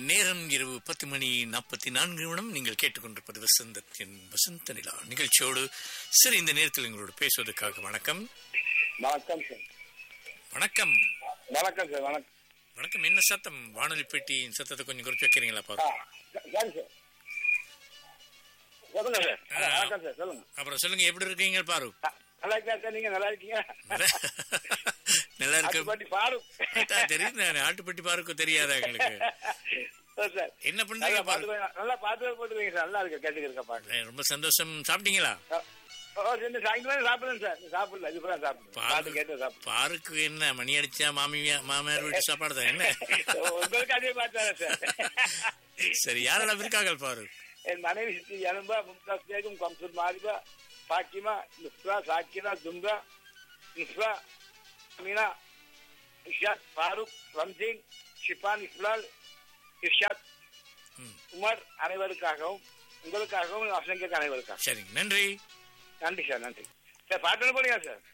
நேரம் இரவு பத்து மணி நாற்பத்தி நான்கு நிமிடம் நீங்கள் கேட்டுக்கொண்டிருப்பது வசந்தத்தின் வசந்த நிலா நிகழ்ச்சியோடு சரி இந்த நேரத்தில் எங்களோடு பேசுவதற்காக வணக்கம் வணக்கம் சார் வணக்கம் வணக்கம் சார் வணக்கம் வணக்கம் என்ன சத்தம் வானொலி பெட்டியின் சத்தத்தை கொஞ்சம் குறைச்சு வைக்கிறீங்களா ஆ, பாரு சரி சார் சொல்லுங்க சார் ஆ, வணக்கம் சார் சொல்லுங்க அப்புறம் சொல்லுங்க எப்படி இருக்கீங்க பாரு ஆ, நல்லா இருக்கா சார் நீங்க நல்லா இருக்கீங்க நல்லா இருக்கு ஆட்டுப்பாட்டி பாரும் அதான் தெரியுது தானே, ஆட்டுப்பட்டி பாருக்கு தெரியாதா எங்களுக்கு சார் என்ன நல்லா பண்றீங்க பார்த்து பாரு வைங்க. நல்லா பார்த்து போட்டுருவீங்க சார் நல்லா இருக்கு கேட்டுக்கிறக்க பாருங்க ரொம்ப சந்தோஷம் சாப்பிட்டீங்களா ஓ சரி சாயங்காலம் சாப்பிடுறேன் சார் சாப்பிடல இதுக்கப்புறம் சாப்பிடுறேன் பாரு- பார்த்து கேட்டு சாப்பிடுறேன் பாருக்கு என்ன மணி அடிச்சா மாமியா மாமியார் வீட்டு சாப்பாடு தான் என்ன உங்களுக்கு அதே பார்த்தாரு சார் சரி யாரெல்லாம் இருக்காங்க பாரு என் மனைவி சித்தி எலும்பா மும்தாஸ் பேகம் கம்சூர் மாரிபா பாக்கிமா நுஸ்ரா சாக்கினா தும்ரா நிஸ்ரா மீனா இஷாத் ஃபாரூக் ரம்ஜீன் ஷிபான் இஸ்லால் இர்ஷாத் ம். உமர் அனைவருக்காகவும் உங்களுக்காகவும் அசங்கிக்கு அனைவருக்காகவும் சரி நன்றி நன்றி சார் நன்றி சார் பாட்டு போடுங்க சார்